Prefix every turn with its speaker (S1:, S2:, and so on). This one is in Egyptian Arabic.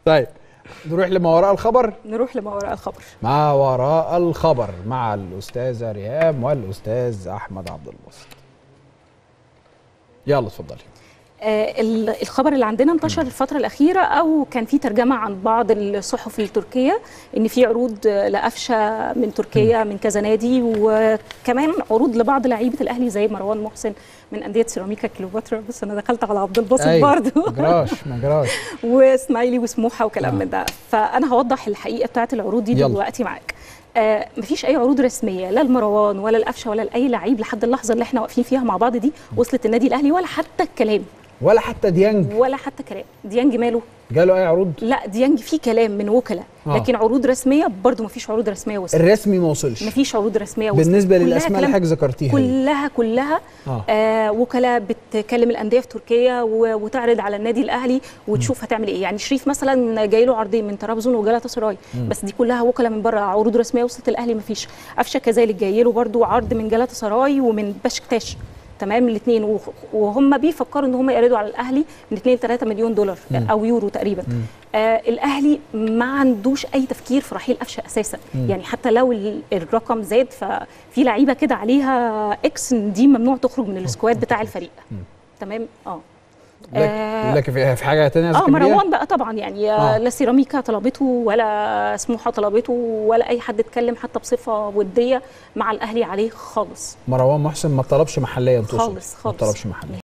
S1: طيب نروح لما وراء الخبر
S2: نروح لما وراء الخبر
S1: ما وراء الخبر مع الاستاذه ريهام والاستاذ احمد عبد الباسط يلا اتفضلي
S2: آه، ال- الخبر اللي عندنا انتشر الفترة الأخيرة أو كان في ترجمة عن بعض الصحف التركية إن في عروض آه، لقفشة من تركيا من كذا نادي وكمان عروض لبعض لعيبة الأهلي زي مروان محسن من أندية سيراميكا كليوباترا بس أنا دخلت على عبد الباسط
S1: أيوة،
S2: برضه
S1: ما جراش ما جراش
S2: واسماعيلي وسموحه وكلام
S1: آه.
S2: من ده فانا هوضح الحقيقه بتاعت العروض دي
S1: يلا.
S2: دلوقتي معاك آه مفيش اي عروض رسميه لا لمروان ولا القفشه ولا لاي لعيب لحد اللحظه اللي احنا واقفين فيها مع بعض دي وصلت النادي الاهلي ولا حتى الكلام
S1: ولا حتى ديانج
S2: ولا حتى كلام ديانج ماله
S1: جاله اي عروض
S2: لا ديانج في كلام من وكلاء
S1: آه.
S2: لكن عروض رسميه برضو مفيش عروض رسميه وصلت
S1: الرسمي ما وصلش
S2: مفيش عروض رسميه وصلت
S1: بالنسبه
S2: كلها
S1: للاسماء اللي
S2: كلام-
S1: حضرتك ذكرتيها دي.
S2: كلها كلها
S1: آه.
S2: آه وكلاء بتكلم الانديه في تركيا و- وتعرض على النادي الاهلي وتشوف هتعمل ايه يعني شريف مثلا جاي له عرضين من طرابزون وجالاتا سراي بس دي كلها وكلاء من بره عروض رسميه وصلت الاهلي مفيش قفشه كذلك جاي له برده عرض من جالاتا سراي ومن بشكتاش تمام الاثنين وهم بيفكروا ان هم يعرضوا على الاهلي من 2 ل 3 مليون دولار او يورو تقريبا آه الاهلي ما عندوش اي تفكير في رحيل قفشه اساسا يعني حتى لو ال- الرقم زاد ففي لعيبه كده عليها اكس إن دي ممنوع تخرج من السكواد بتاع الفريق تمام اه
S1: لك
S2: آه،
S1: لك في في حاجه ثانيه
S2: اه مروان بقى طبعا يعني
S1: آه.
S2: آه. لا سيراميكا طلبته ولا سموحه طلبته ولا اي حد اتكلم حتى بصفه وديه مع الاهلي عليه خالص
S1: مروان محسن ما طلبش محليا تقصد
S2: خالص
S1: ما
S2: خالص
S1: طلبش محليا